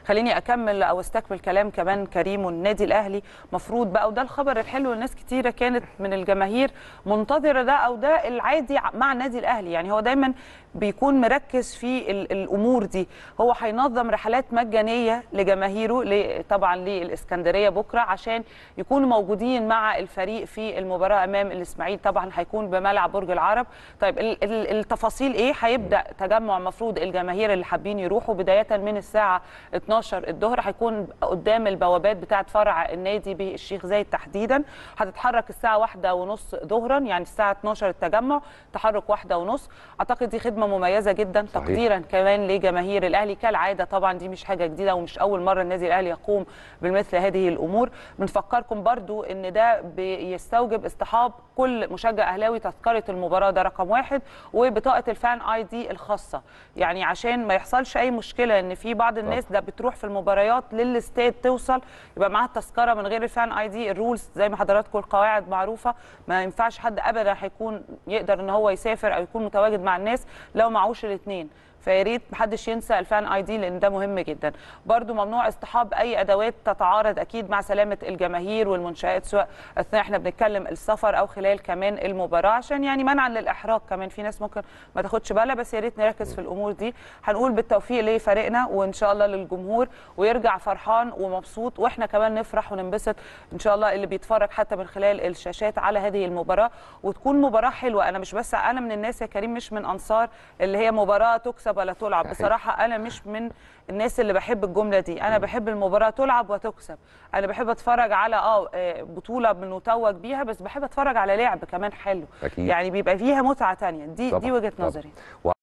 خليني اكمل او استكمل كلام كمان كريم والنادي الاهلي مفروض بقى وده الخبر الحلو لناس كتيره كانت من الجماهير منتظره ده او ده العادي مع النادي الاهلي يعني هو دايما بيكون مركز في ال- الامور دي هو هينظم رحلات مجانيه لجماهيره ل- طبعا للاسكندريه بكره عشان يكونوا موجودين مع الفريق في المباراه امام الاسماعيلي طبعا هيكون بملعب برج العرب طيب ال- ال- التفاصيل ايه هيبدا تجمع مفروض الجماهير اللي حابين يروحوا بدايه من الساعه 12 الظهر هيكون قدام البوابات بتاعه فرع النادي بالشيخ زايد تحديدا هتتحرك الساعه واحدة ونص ظهرا يعني الساعه 12 التجمع تحرك واحدة ونص اعتقد دي خدمه مميزه جدا صحيح. تقديرا كمان لجماهير الاهلي كالعاده طبعا دي مش حاجه جديده ومش اول مره النادي الاهلي يقوم بمثل هذه الامور بنفكركم برضو ان ده بيستوجب اصطحاب كل مشجع اهلاوي تذكره المباراه ده رقم واحد وبطاقه الفان اي دي الخاصه يعني عشان ما يحصلش اي مشكله ان في بعض الناس ده بتروح في المباريات للاستاد توصل يبقى معاها التذكره من غير الفان اي دي الرولز زي ما حضراتكم القواعد معروفه ما ينفعش حد ابدا هيكون يقدر ان هو يسافر او يكون متواجد مع الناس لو معهوش الاثنين فيا ريت محدش ينسى الفان اي دي لان ده مهم جدا برضو ممنوع اصطحاب اي ادوات تتعارض اكيد مع سلامه الجماهير والمنشات سواء اثناء احنا بنتكلم السفر او خلال كمان المباراه عشان يعني منعا للاحراج كمان في ناس ممكن ما تاخدش بالها بس يا ريت نركز في الامور دي هنقول بالتوفيق لفريقنا وان شاء الله للجمهور ويرجع فرحان ومبسوط واحنا كمان نفرح وننبسط ان شاء الله اللي بيتفرج حتى من خلال الشاشات على هذه المباراه وتكون مباراه حلوه انا مش بس انا من الناس يا كريم مش من انصار اللي هي مباراه تكسب ولا تلعب صحيح. بصراحه انا مش من الناس اللي بحب الجمله دي انا بحب المباراه تلعب وتكسب انا بحب اتفرج على اه آه، بطوله بنتوج بيها بس بحب اتفرج على لعب كمان حلو أكيد. يعني بيبقى فيها متعه تانية دي طبعاً، دي وجهه طبعاً. نظري